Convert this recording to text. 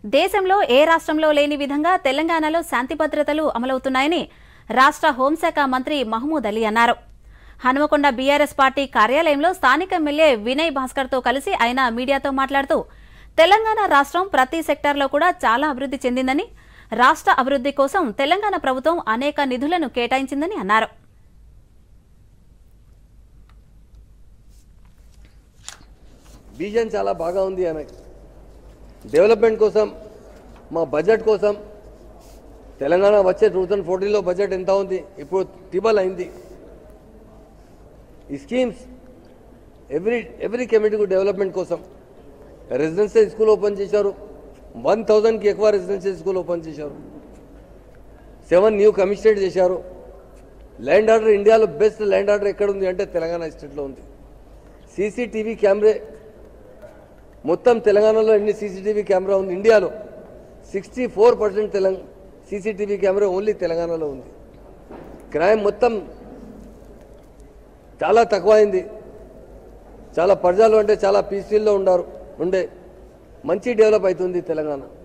దేశంలో ఏ రాష్ట్రంలో లేని విధంగా తెలంగాణలో శాంతి భద్రతలు అమలవుతున్నాయని రాష్ట్ర హోంశాఖ మంత్రి మహమూద్ అలీ అన్నారు హనుమకొండ బీఆర్ఎస్ పార్టీ కార్యాలయంలో స్థానిక ఎమ్మెల్యే వినయ్ భాస్కర్తో కలిసి ఆయన మీడియాతో మాట్లాడుతూ తెలంగాణ రాష్ట్రం ప్రతి సెక్టార్లో కూడా చాలా అభివృద్ధి చెందిందని రాష్ట్ర అభివృద్ధి కోసం తెలంగాణ ప్రభుత్వం అనేక నిధులను కేటాయించిందని అన్నారు విజన్ చాలా బాగా ఉంది ఆమెకి డెవలప్మెంట్ కోసం మా బడ్జెట్ కోసం తెలంగాణ వచ్చే టూ థౌజండ్ ఫోర్టీన్లో బడ్జెట్ ఎంత ఉంది ఇప్పుడు ట్రిబల్ అయింది ఈ స్కీమ్స్ ఎవ్రీ ఎవ్రీ కమిటీకు డెవలప్మెంట్ కోసం రెసిడెన్షియల్ స్కూల్ ఓపెన్ చేశారు వన్ థౌజండ్కి ఎక్కువ రెసిడెన్షియల్ స్కూల్ ఓపెన్ చేశారు సెవెన్ న్యూ కమిషనరేట్ చేశారు ల్యాండ్ ఆర్డర్ ఇండియాలో బెస్ట్ ల్యాండ్ ఆర్డర్ ఎక్కడ ఉంది అంటే తెలంగాణ స్టేట్లో ఉంది సీసీటీవీ కెమెరే మొత్తం తెలంగాణలో ఎన్ని సీసీటీవీ కెమెరా ఉంది ఇండియాలో sixty four percent Telangana CCTV camera only తెలంగాణలో ఉంది క్రైమ్ మొత్తం చాలా తక్కువ అయింది చాలా ప్రజలు అంటే చాలా పీస్ఫుల్లో ఉన్నారు ఉండే మంచి డెవలప్ అవుతుంది తెలంగాణ